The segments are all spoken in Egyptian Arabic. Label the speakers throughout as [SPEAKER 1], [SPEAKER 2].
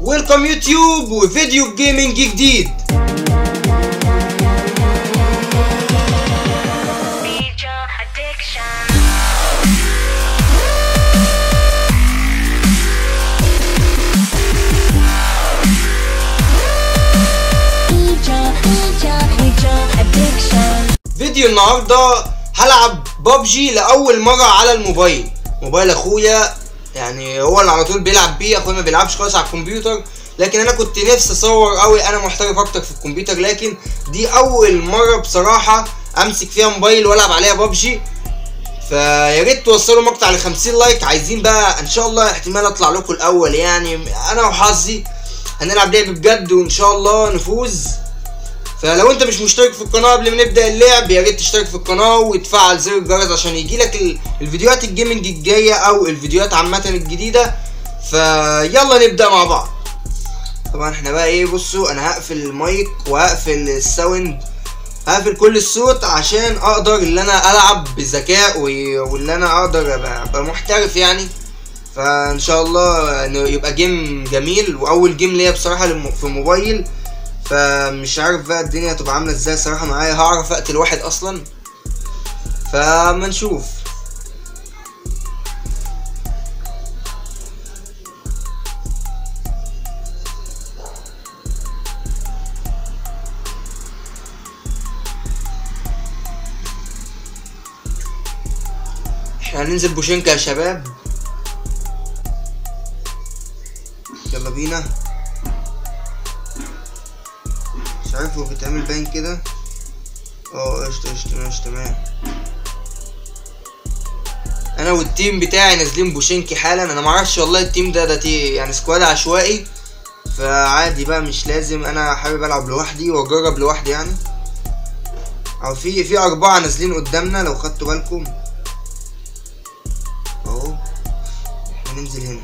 [SPEAKER 1] ويلكم يوتيوب وفيديو جيمنج جديد
[SPEAKER 2] Beat your addiction. Beat your, beat your, beat your addiction.
[SPEAKER 1] فيديو النهارده هلعب ببجي لاول مره على الموبايل موبايل اخويا يعني هو اللي على طول بيلعب بيه اخويا ما بيلعبش خالص على الكمبيوتر لكن انا كنت نفسي اصور قوي انا محترف اكتر في الكمبيوتر لكن دي اول مره بصراحه امسك فيها موبايل والعب عليها ببجي فيا ريت توصلوا مقطع ل 50 لايك عايزين بقى ان شاء الله احتمال اطلع لكم الاول يعني انا وحظي هنلعب لعب بجد وان شاء الله نفوز فلو انت مش مشترك في القناه قبل ما نبدا اللعب يا ريت تشترك في القناه وتفعل زر الجرس عشان يجيلك ال- الفيديوهات الجيمنج الجايه او الفيديوهات عامه الجديده فيلا نبدا مع بعض طبعا احنا بقى ايه بصوا انا هقفل المايك وهقفل الساوند هقفل كل الصوت عشان اقدر ان انا العب بذكاء و- وان انا اقدر ابقى, أبقى محترف يعني فان شاء الله انه يبقى جيم جميل واول جيم ليا بصراحه للم- في موبايل فمش عارف بقى الدنيا هتبقى عامله ازاي صراحه معايا هعرف اقتل واحد اصلا فما نشوف احنا هننزل بوشينكا يا شباب يلا بينا مش عارف هو بيتعمل باين كده اه قشطة قشطة ماشي تمام انا والتيم بتاعي نازلين بوشينكي حالا انا معرفش والله التيم ده ده تي يعني سكواد عشوائي فعادي بقى مش لازم انا حابب العب لوحدي واجرب لوحدي يعني او في في اربعة نازلين قدامنا لو خدتوا بالكم اهو احنا ننزل هنا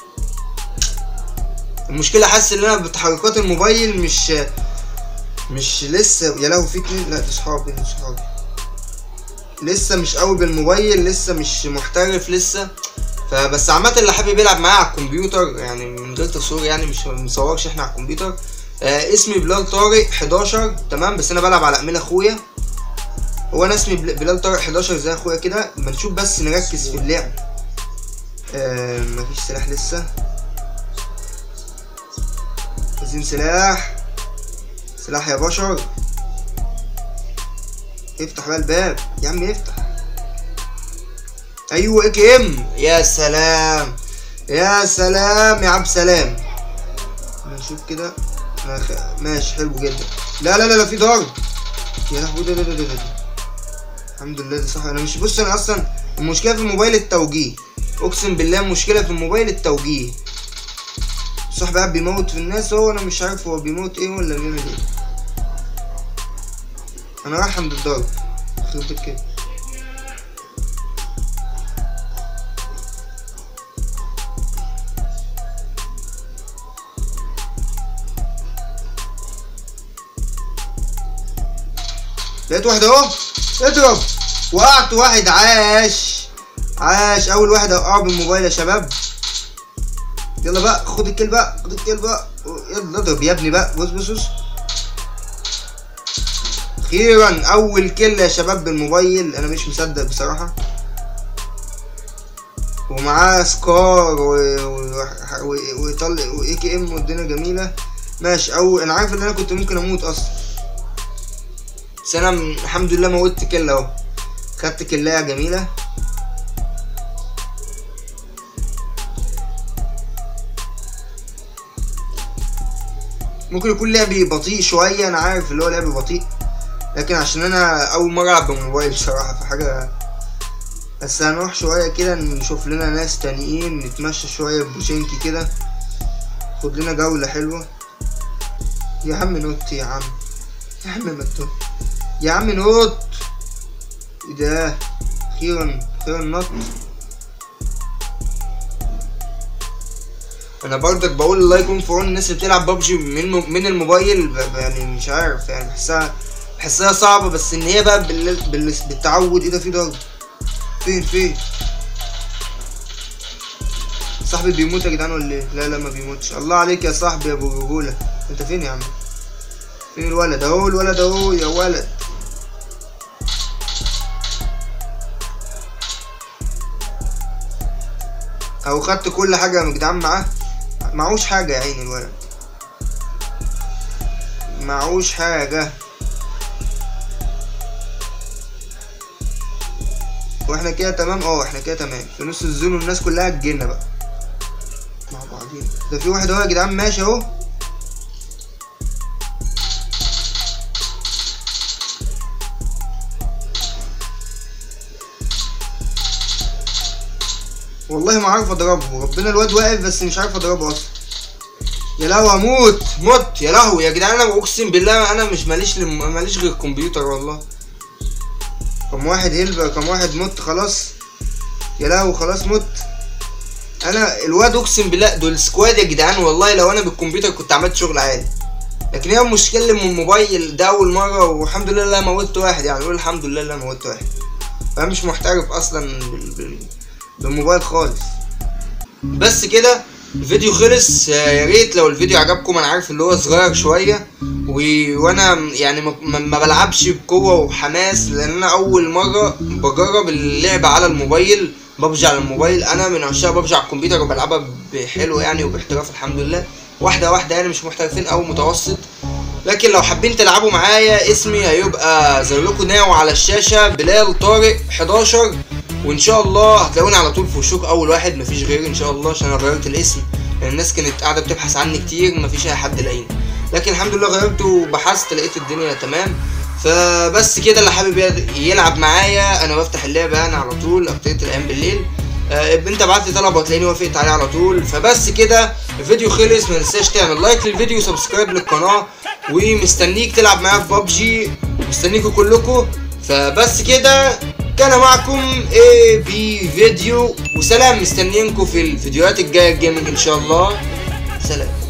[SPEAKER 1] المشكلة حاسس ان انا بتحركات الموبايل مش مش لسه يا لهوي في اتنين لا دي صحابي دي صحابي لسه مش قوي بالموبايل لسه مش محترف لسه فبس عامة اللي حابب يلعب معايا على الكمبيوتر يعني من غير تصوير يعني مش مصورش احنا على الكمبيوتر آه اسمي بلال طارق 11 تمام بس انا بلعب على امين اخويا هو انا اسمي بل- بلال طارق 11 زي اخويا كده ما نشوف بس نركز في اللعب آه مفيش سلاح لسه عايزين سلاح سلاح يا بشر افتح بقى الباب يا عم افتح ايوه اي كي ام يا سلام يا سلام يا عبد سلام نشوف كده أنا خ- ماشي حلو جدا لا لا لا لا في ضرب يا لهوي ده ده ده ده ده الحمد لله ده صح انا مش بص انا اصلا المشكله في الموبايل التوجيه اقسم بالله المشكله في الموبايل التوجيه صاحبي قاعد بيموت في الناس هو انا مش عارف هو بيموت ايه ولا بيعمل ايه انا رايح عند الضرب يخرب بيت كده لقيت واحد اهو اضرب وقعت واحد عاش عاش اول واحد اوقعه بالموبايل يا شباب يلا بقى خد الكيل بقى خد الكيل بقى يلا اضرب يا ابني بقى بص بص بص اخيرا اول كيل يا شباب بالموبايل انا مش مصدق بصراحه ومعاه سكار و و- و- ويطلع واي كي ام والدنيا جميله ماشي او انا عارف ان انا كنت ممكن اموت اصلا بس انا م- الحمد لله موتت كيل اهو خدت كلايه جميله ممكن يكون لعبي بطيء شويه انا عارف اللي هو لعبي بطيء لكن عشان انا اول مره العب بالموبايل بصراحه فحاجه بس هنروح شويه كده نشوف لنا ناس تانيين نتمشى شويه ببوشينكي كده خد لنا جوله حلوه يا عم نوت يا عم يا عم ما تنط يا عم نوت ايه ده اخيرا اخيرا نط انا برضك بقول الله يكون في عون الناس اللي بتلعب ببجي من من الموبايل ب- ب- يعني مش عارف يعني بحسها بحسها صعبة بس ان هي بقى بال... بال... بالتعود ايه ده في ضرب فين فين صاحبي بيموت يا جدعان ولا ايه لا لا ما بيموتش الله عليك يا صاحبي يا ابو رجوله انت فين يا عم فين الولد اهو الولد اهو يا ولد اهو خدت كل حاجه يا جدعان معاه معهوش حاجه يا عيني الولد معهوش حاجه واحنا كده تمام اه احنا كده تمام في نص الزون والناس كلها تجينا بقى مع بعضين ده في واحد اهو يا جدعان ماشي اهو والله ما عارف اضربه ربنا الواد واقف بس مش عارف اضربه اصلا يا لهوي هموت مت يا لهوي يا جدعان انا اقسم بالله انا مش ماليش لم... ماليش غير الكمبيوتر والله كم واحد هلبة كم واحد مت خلاص يا لهوي خلاص مت انا الواد اقسم بالله دول سكواد يا جدعان والله لو انا بالكمبيوتر كنت عملت شغل عالي لكن هي المشكله من الموبايل ده اول مره والحمد لله لا موتت واحد يعني قول الحمد لله لا موتت واحد فانا مش محترف اصلا بال... بال... بالموبايل خالص بس كده الفيديو خلص آه، يا ريت لو الفيديو عجبكم انا عارف اللي هو صغير شويه و... وانا يعني ما... ما ما بلعبش بقوه وحماس لان انا اول مره بجرب اللعبه على الموبايل ببجي على الموبايل انا من عشاق ببجي على الكمبيوتر وبلعبها بحلو يعني وباحتراف الحمد لله واحده واحده يعني مش محترفين او متوسط لكن لو حابين تلعبوا معايا اسمي هيبقى زي لكم ناو على الشاشه بلال طارق 11 وان شاء الله هتلاقوني على طول في وشوك اول واحد مفيش غيري ان شاء الله عشان انا غيرت الاسم لان الناس كانت قاعده بتبحث عني كتير مفيش اي حد لاقيني لكن الحمد لله غيرته وبحثت لقيت الدنيا تمام فبس كده اللي حابب يلعب معايا انا بفتح اللعبه انا على طول اكترية الايام بالليل آه، انت ابعت لي طلب وهتلاقيني وافقت عليه على طول فبس كده الفيديو خلص ما تنساش تعمل لايك للفيديو وسبسكرايب للقناه ومستنيك تلعب معايا في ببجي مستنيكوا كلكم فبس كده كان معكم اي بي فيديو وسلام مستنيينكم في الفيديوهات الجايه الجيمنج ان شاء الله سلام